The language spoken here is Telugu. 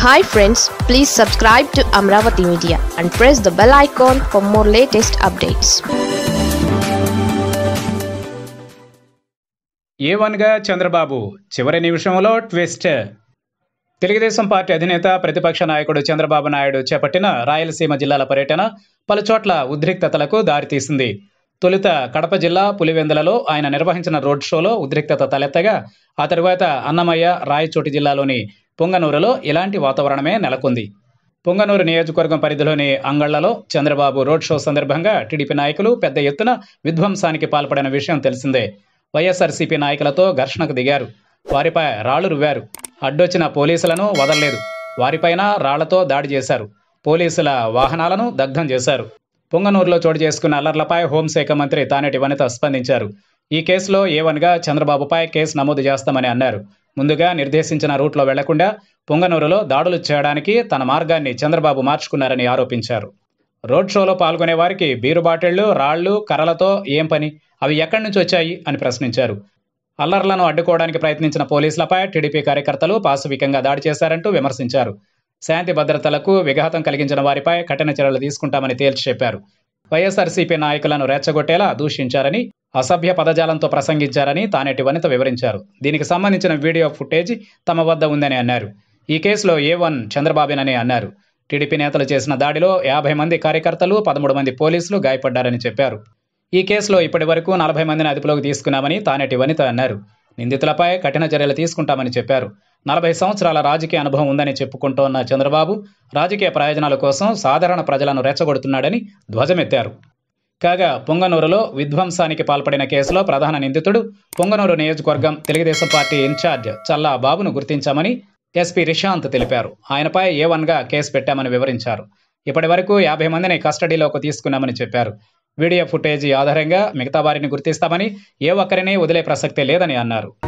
hi friends please subscribe to Amaravati media and press the bell icon for more latest updates ఏ వన్గా చంద్రబాబు చివరి నిమిషంలో ట్విస్ట్ తెలుగుదేశం పార్టీ అధినేత ప్రతిపక్ష నాయకుడు చంద్రబాబు నాయుడు చేపట్టిన రాయలసీమ జిల్లాల పర్యటన పలుచోట్ల ఉద్రిక్తతలకు దారితీసింది తొలుత కడప జిల్లా పులివెందులలో ఆయన నిర్వహించిన రోడ్ షోలో ఉద్రిక్తత తలెత్తగా ఆ తరువాత అన్నమయ్య రాయచోటి జిల్లాలోని పొంగనూరులో ఇలాంటి వాతావరణమే నెలకొంది పొంగనూరు నియోజకవర్గం పరిధిలోని అంగళ్లలో చంద్రబాబు రోడ్ షో సందర్భంగా టీడీపీ నాయకులు పెద్ద ఎత్తున విధ్వంసానికి పాల్పడిన విషయం తెలిసిందే వైఎస్ఆర్సీపీ నాయకులతో ఘర్షణకు దిగారు వారిపై రాళ్లు రువ్వారు అడ్డొచ్చిన పోలీసులను వదలలేదు వారిపైన రాళ్లతో దాడి చేశారు పోలీసుల వాహనాలను దగ్ధం చేశారు పొంగనూరులో చోటు చేసుకున్న అల్లర్లపై హోంశాఖ మంత్రి తానేటి వనిత స్పందించారు ఈ కేసులో ఏవన్గా చంద్రబాబుపై కేసు నమోదు చేస్తామని అన్నారు ముందుగా నిర్దేశించిన రూట్లో వెళ్లకుండా పొంగనూరులో దాడులు చేయడానికి తన మార్గాన్ని చంద్రబాబు మార్చుకున్నారని ఆరోపించారు రోడ్ షోలో పాల్గొనే వారికి బీరు బాటిళ్లు రాళ్లు కర్రలతో ఏం పని అవి ఎక్కడి నుంచి వచ్చాయి అని ప్రశ్నించారు అల్లర్లను అడ్డుకోవడానికి ప్రయత్నించిన పోలీసులపై టీడీపీ కార్యకర్తలు పాశవికంగా దాడి చేశారంటూ విమర్శించారు శాంతి భద్రతలకు విఘాతం కలిగించిన వారిపై కఠిన చర్యలు తీసుకుంటామని తేల్చి చెప్పారు వైఎస్ఆర్సీపీ నాయకులను రెచ్చగొట్టేలా దూషించారని అసభ్య పదజాలంతో ప్రసంగించారని తానేటి వనిత వివరించారు దీనికి సంబంధించిన వీడియో ఫుటేజ్ తమ వద్ద ఉందని అన్నారు ఈ కేసులో ఏ వన్ చంద్రబాబేనని అన్నారు టీడీపీ నేతలు చేసిన దాడిలో యాభై మంది కార్యకర్తలు పదమూడు మంది పోలీసులు గాయపడ్డారని చెప్పారు ఈ కేసులో ఇప్పటి వరకు నలభై మందిని అదుపులోకి తీసుకున్నామని తానేటి వనిత అన్నారు నిందితులపై కఠిన చర్యలు తీసుకుంటామని చెప్పారు నలభై సంవత్సరాల రాజకీయ అనుభవం ఉందని చెప్పుకుంటోన్న చంద్రబాబు రాజకీయ ప్రయోజనాల కోసం సాధారణ ప్రజలను రెచ్చగొడుతున్నాడని ధ్వజమెత్తారు కాగా పొంగనూరులో విధ్వంసానికి పాల్పడిన కేసులో ప్రధాన నిందితుడు పొంగనూరు నియోజకవర్గం తెలుగుదేశం పార్టీ ఇన్ఛార్జ్ చల్లా బాబును గుర్తించామని ఎస్పీ రిషాంత్ తెలిపారు ఆయనపై ఏ వన్గా కేసు పెట్టామని వివరించారు ఇప్పటి వరకు యాభై మందిని కస్టడీలోకి తీసుకున్నామని చెప్పారు వీడియో ఫుటేజీ ఆధారంగా మిగతా వారిని గుర్తిస్తామని ఏ ఒక్కరిని వదిలే ప్రసక్తే లేదని అన్నారు